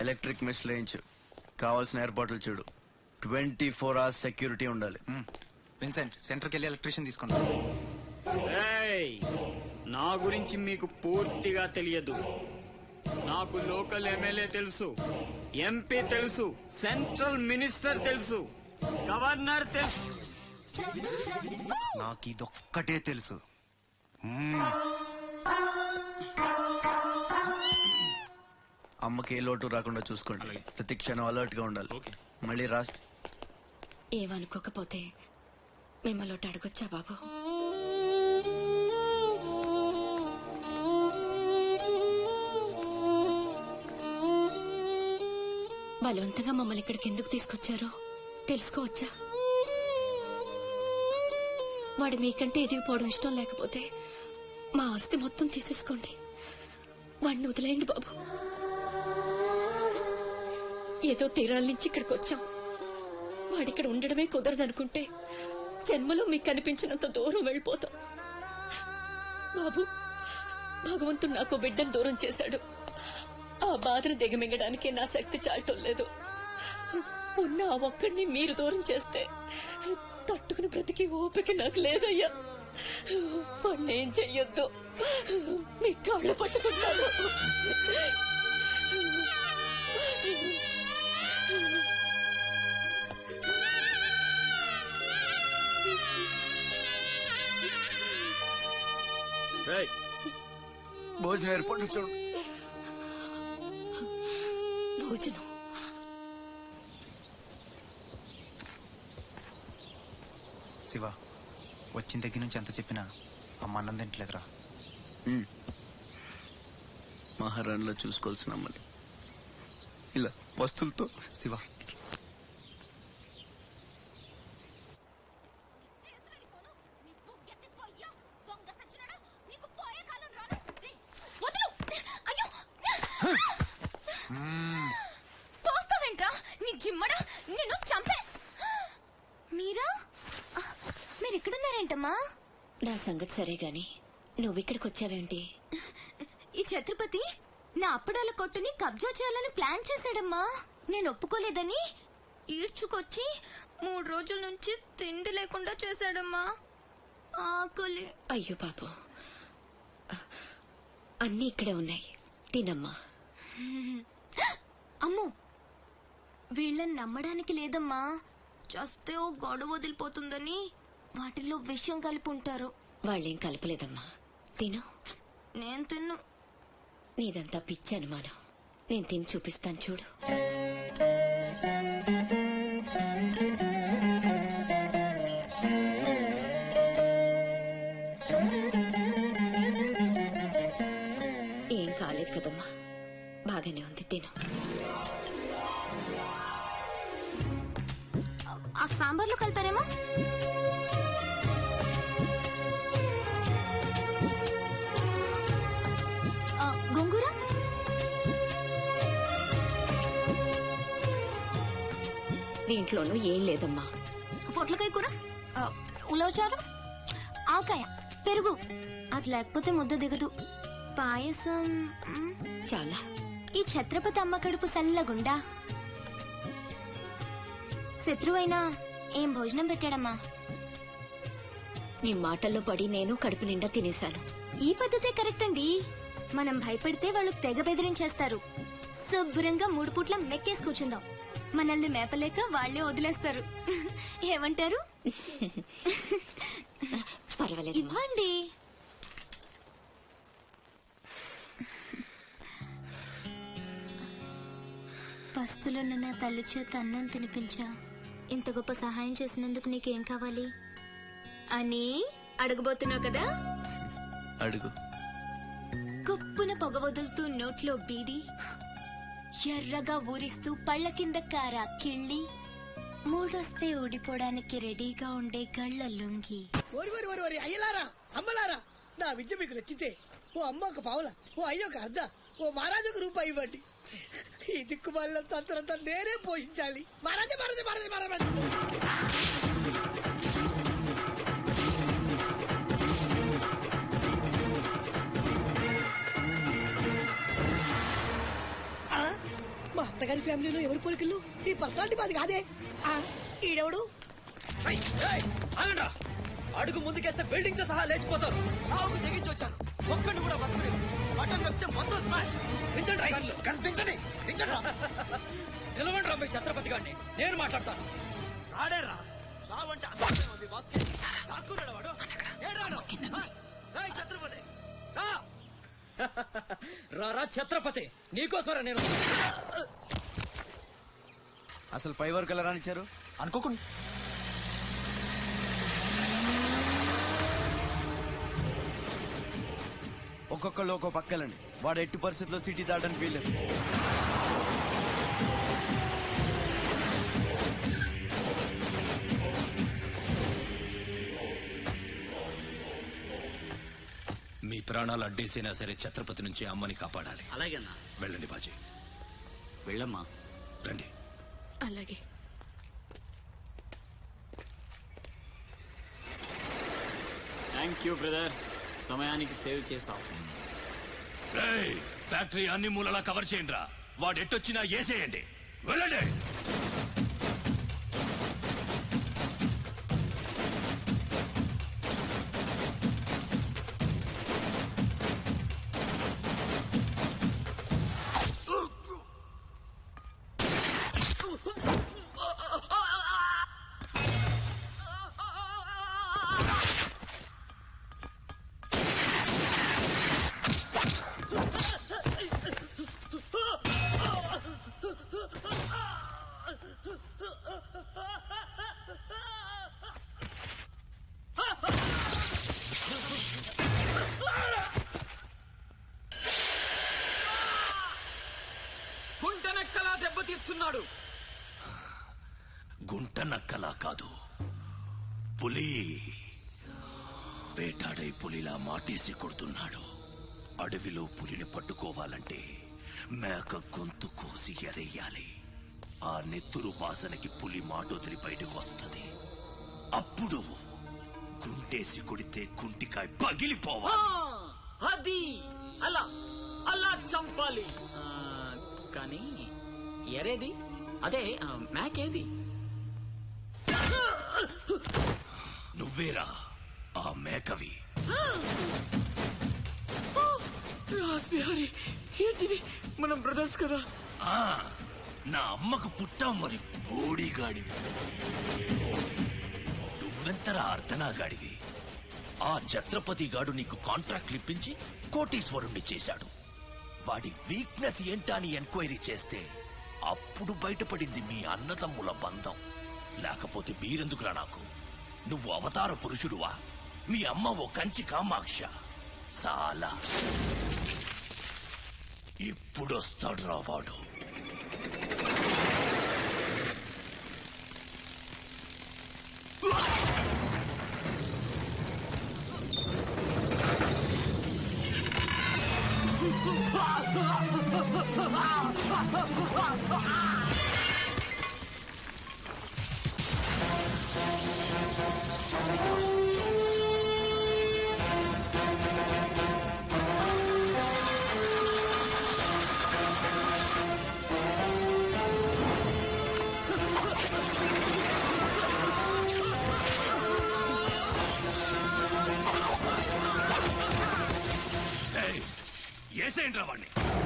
Electric mesh లేయించు కావాల్సిన ఏర్పాట్లు చూడు ట్వంటీ ఫోర్ అవర్స్ సెక్యూరిటీ ఉండాలి విన్సెంట్ సెంటర్కి వెళ్ళి ఎలక్ట్రీషియన్ తీసుకుందాం ఏయ్, నా గురించి మీకు పూర్తిగా తెలియదు నాకు లోకల్ ఎమ్మెల్యే తెలుసు ఎంపీ తెలుసు సెంట్రల్ మినిస్టర్ తెలుసు గవర్నర్ తెలుసు నాకు ఇదొక్కటే తెలుసు అమ్మకి ఏ లోటు రాకుండా చూసుకోండి ప్రతి క్షణం అలర్ట్ గా ఉండాలి మళ్ళీ రాస్ ఏమనుకోకపోతే మిమ్మల్ని ఒకటి అడగొచ్చా బాబు బలవంతంగా మమ్మల్ని ఇక్కడికి ఎందుకు తీసుకొచ్చారో తెలుసుకోవచ్చా వాడు మీకంటే ఎదిగిపోవడం ఇష్టం లేకపోతే మా ఆస్తి మొత్తం తీసేసుకోండి వాడిని వదిలేయండి బాబు ఏదో తీరాల నుంచి ఇక్కడికి వచ్చాం వాడిక్కడ ఉండడమే కుదరదనుకుంటే జన్మలో మీకు కనిపించినంత దూరం వెళ్ళిపోతాం బాబు భగవంతుడు నాకు బిడ్డను దూరం చేశాడు ఆ బాధను దిగమింగడానికి నా శక్తి చాలటం లేదు ఉన్న ఆ ఒక్కడిని మీరు దూరం చేస్తే తట్టుకుని బ్రతికి ఓపిక నాకు లేదయ్యా పన్నేం చెయ్యొద్దు మీ కాళ్ళు పట్టుకుంటాను భోజనం ఏర్పాట్లు చూడు భోజనం శివ వచ్చిన దగ్గర నుంచి ఎంత చెప్పినా అమ్మ అన్నం తింటలేదురా ఉమ్. మహారాణిలో చూసుకోవాల్సిన అమ్మని ఇలా వస్తువులతో శివ తోస్తావేంట్రా నీ జిమ్మడా నేను చంపే మీరా మీరు ఇక్కడున్నారేంటమ్మా నా సంగతి సరే గాని నువ్వు ఇక్కడికి వచ్చావేంటి ఈ ఛత్రపతి నా అప్పడాల కొట్టుని కబ్జా చేయాలని ప్లాన్ చేశాడమ్మా నేను ఒప్పుకోలేదని ఈడ్చుకొచ్చి మూడు రోజుల నుంచి తిండి లేకుండా చేశాడమ్మా ఆకలి అయ్యో పాపం అన్నీ ఇక్కడే ఉన్నాయి తినమ్మా అమ్మో వీళ్ళని నమ్మడానికి లేదమ్మా చస్తే ఓ గొడవ వదిలిపోతుందని వాటిల్లో విషయం కలిపి ఉంటారు వాళ్ళేం కలపలేదమ్మా తిను నేను తిన్ను నీదంతా పిచ్చి అనుమానం నేను తిని చూపిస్తాను చూడు ఏం కాలేదు కదమ్మా బాగానే ఉంది తిను ఆ సాంబార్లో కలిపారేమో ఆ, గోంగూర దీంట్లోనూ ఏం లేదమ్మా పొట్లకాయ కూర ఆ, ఉలవచారు ఆకాయ పెరుగు అది లేకపోతే ముద్ద దిగదు పాయసం మ్, చాలా ఈ ఛత్రపతి అమ్మ కడుపు సల్లగుండా శత్రువైనా ఏం భోజనం పెట్టాడమ్మా నీ మాటల్లో పడి నేను కడుపు నిండా తినేశాను ఈ పద్ధతే కరెక్ట్ అండి మనం భయపడితే వాళ్ళు తెగ బెదిరించేస్తారు శుభ్రంగా మూడు పూట్ల మెక్కేసి కూర్చుందాం మనల్ని మేపలేక వాళ్ళే వదిలేస్తారు ఏమంటారు పర్వాలేదమ్మా ఇవ్వండి పస్తులున్న నా తల్లి చేత అన్నం తినిపించా ఇంత గొప్ప సహాయం చేసినందుకు నీకేం కావాలి అని అడగబోతున్నావు కదా అడుగు కుప్పున పొగ వదులుతూ నోట్లో బీడి ఎర్రగా ఊరిస్తూ పళ్ళ కింద కారా కిళ్ళి మూడొస్తే ఊడిపోవడానికి రెడీగా ఉండే గళ్ళ లుంగి ఓరి ఓరి ఓరి ఓరి అయ్యలారా అమ్మలారా నా విద్య మీకు నచ్చితే ఓ అమ్మ ఒక పావుల ఓ అయ్య ఒక అర్ధ ఓ మహారాజు ఒక రూపాయి ఇవ్వండి ఈ దిక్కుమాలిన సంతరంతా నేనే పోషించాలి మహారాజా మహారాజా మహారాజా మహారాజా ఆ? మా అయ్యగారి ఫ్యామిలీలో ఎవరి పోలికలు ఈ పర్సనాలిటీ మాది కాదే ఆ, ఈడెవడు ఆగండ్రా అడుగు ముందుకేస్తే బిల్డింగ్ తో సహా లేచిపోతారు చావుకు తెగించి వచ్చాను ఒక్కడిని కూడా బతుకుని బటన్ నొక్కితే మొత్తం స్మాష్ దించండి కార్లు. నిలవండి రా మీ ఛత్రపతి గారిని నేను మాట్లాడతాను రాడేరా చావంటే అంతే ఉంది బాస్కి దాక్కున్నాడు వాడు ఏడ్రాడు? ఆ? రేయ్ ఛత్రపతి రా రారా ఛత్రపతి నీకోసరా నేను అసలు పై వరకు ఎలా రానిచ్చారు అనుకోకుండా ఒక్కొక్కళ్ళు ఒక్కో పక్కలండి వాడు ఎట్టి పరిస్థితుల్లో సిటీ దాటడానికి వీల్లేదు మీ ప్రాణాలు అడ్డేసైనా సరే ఛత్రపతి నుంచి అమ్మని కాపాడాలి అలాగేనా వెళ్ళండి బాజీ వెళ్ళమ్మా రండి అలాగే థ్యాంక్ యూ బ్రదర్ సమయానికి సేవ్ చేసావు రేయ్, ఫ్యాక్టరీ అన్ని మూలలా కవర్ చేయండి రా వాడు ఎట్టొచ్చినా ఏసేయండి వెళ్ళండి గుంటనెక్కలా దెబ్బతీస్తున్నాడు గుంట నక్కలా కాదు పులి వేటాడై పులిలా మాటేసి కొడుతున్నాడు అడవిలో పులిని పట్టుకోవాలంటే మేక గొంతు కోసి ఎరేయాలి ఆ నెత్తురు వాసనకి పులి మాటొదిలి బయటకు వస్తుంది అప్పుడు గుంటేసి కొడితే గుంటికాయ పగిలిపోవాలి అది అలా అలా చంపాలి ఆ, కానీ ఎరేది అదే ఆ, మేకేది నువ్వేరా ఆ మేకవి రాస్బిహారీ ఏంటిది మనం బ్రదర్స్ కదా ఆ నా అమ్మకు పుట్టావు మరి బోడిగాడివి నువ్వెంతరా అర్ధనాగాడివి ఆ ఛత్రపతి గాడు నీకు కాంట్రాక్ట్లు ఇప్పించి కోటీశ్వరుణ్ణి చేశాడు వాడి వీక్నెస్ ఏంటా అని ఎంక్వైరీ చేస్తే అప్పుడు బయటపడింది మీ అన్నదమ్ముల బంధం లేకపోతే మీరెందుకురా నాకు నువ్వు అవతార పురుషుడువా మీ అమ్మ ఓ కంచి కామాక్ష చాలా ఇప్పుడొస్తాడు రా వాడు ఏయ్, ఏసేయండిరా వాణ్ణి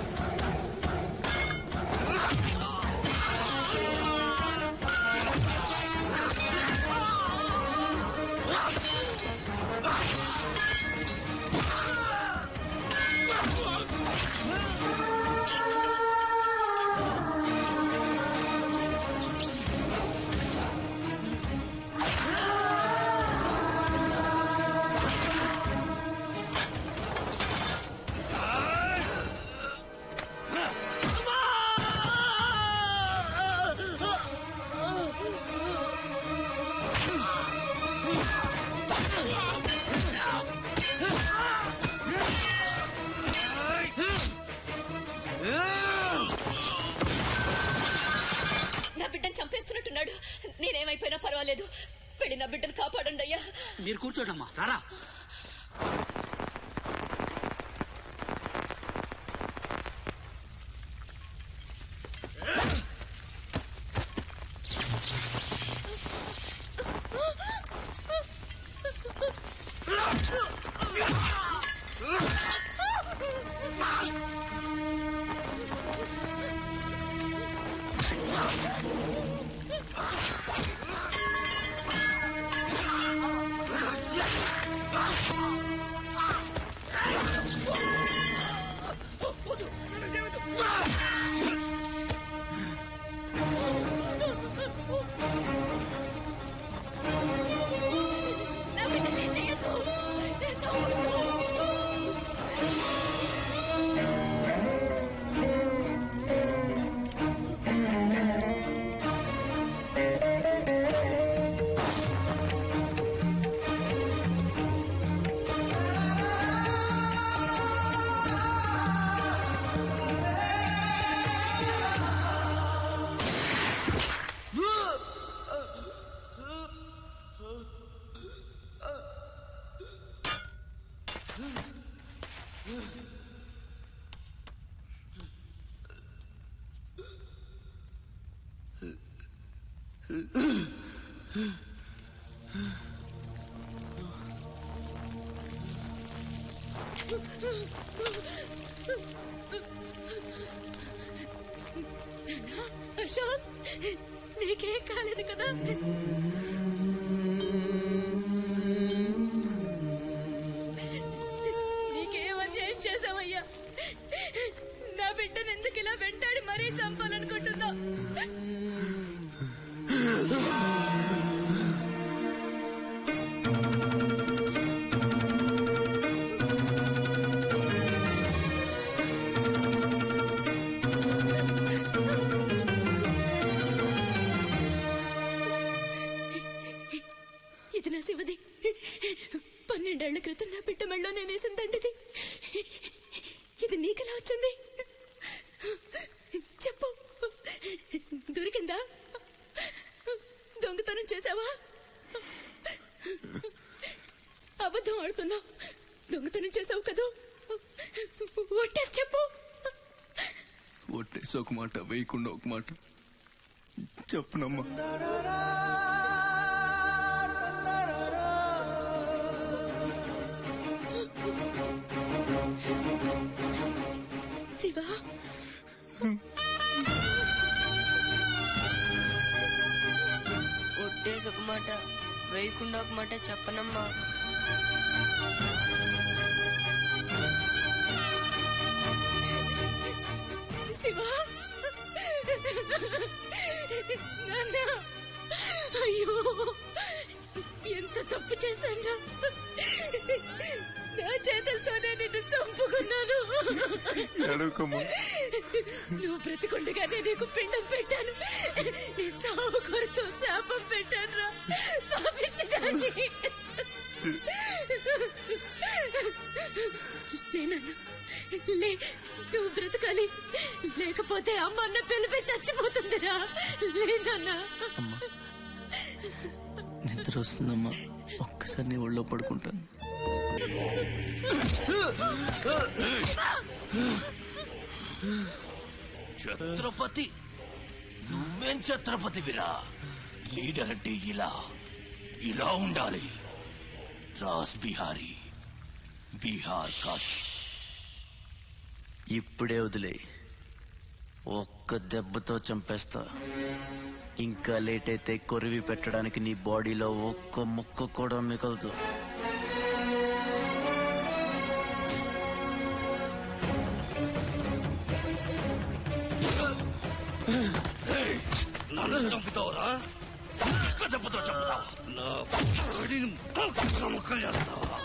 నా బిడ్డను చంపేస్తున్నట్టున్నాడు నేనేమైపోయినా పర్వాలేదు వెళ్ళి నా బిడ్డను కాపాడండి అయ్యా మీరు కూర్చోటమ్మా రారా అశోక్ నీకేం కాలేదు కదా నీకేం అన్యాయం చేసావయ్యా నా బిడ్డను ఎందుకు ఇలా వెంటాడి మరీ చంపాలనుకుంటున్నావు ఇది నా శివది పన్నెండేళ్ల క్రితం నా బిడ్డ మెళ్ళో నేనేసిన దండది ఇది నీకెలా వచ్చింది చెప్పు దొరికిందా దొంగతనం చేసావా అబద్ధం ఆడుతున్నావు దొంగతనం చేసావు కదూ ఒట్టేసి చెప్పు ఒట్టేసి ఒక మాట వేయకుండా ఒక మాట చెప్పునమ్మా శివ ఒట్టేసి ఒక మాట వేయకుండా ఒక మాట చెప్పనమ్మా శివ నాన్న అయ్యో ఎంత తప్పు చేశాను నా చేతులతోనే నిన్ను చంపుకున్నాను ఎడవకమ్మా నువ్వు బ్రతికుండగానే నీకు పిండం పెట్టాను నీ చావు కొరతో శాపం పెట్టాను రా పాపిష్టిదాన్ని. నేనన్నా లే నువ్వు బ్రతకాలి లేకపోతే అమ్మ అన్న పిలిపి చచ్చిపోతుందిరా లేనన్నా అమ్మా నిద్ర వస్తుందమ్మా ఒక్కసారి నీ ఒళ్ళో పడుకుంటాను ఛత్రపతి నువ్వేం ఛత్రపతివిరా లీడర్ అంటే ఇలా ఇలా ఉండాలి రాస్ బిహారీ బీహార్ కాష్ ఇప్పుడే వదిలే ఒక్క దెబ్బతో చంపేస్తా ఇంకా లేట్ అయితే కొరివి పెట్టడానికి నీ బాడీలో ఒక్క ముక్క కూడా మిగలదు నన్ను చంపుతావురా ఒక్క దెబ్బతో చంపుతావా నా బాడీని ముక్కలు ముక్కలు చేస్తావా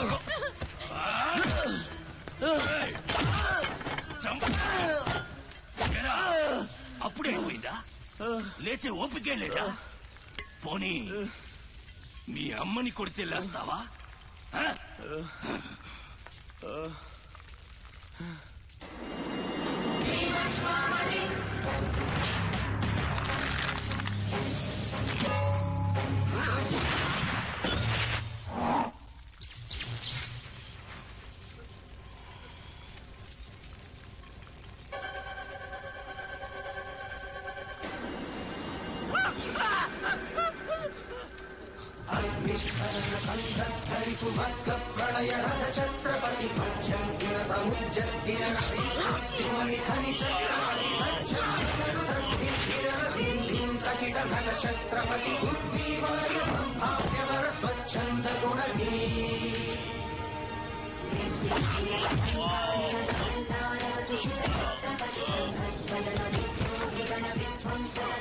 ఏయ్! చంపు. ఏరా, అప్పుడే అయిపోయిందా లేచే ఓపికే లేదా పోనీ మీ అమ్మని కొడితే లేస్తావా ఆ? ఛత్రపతి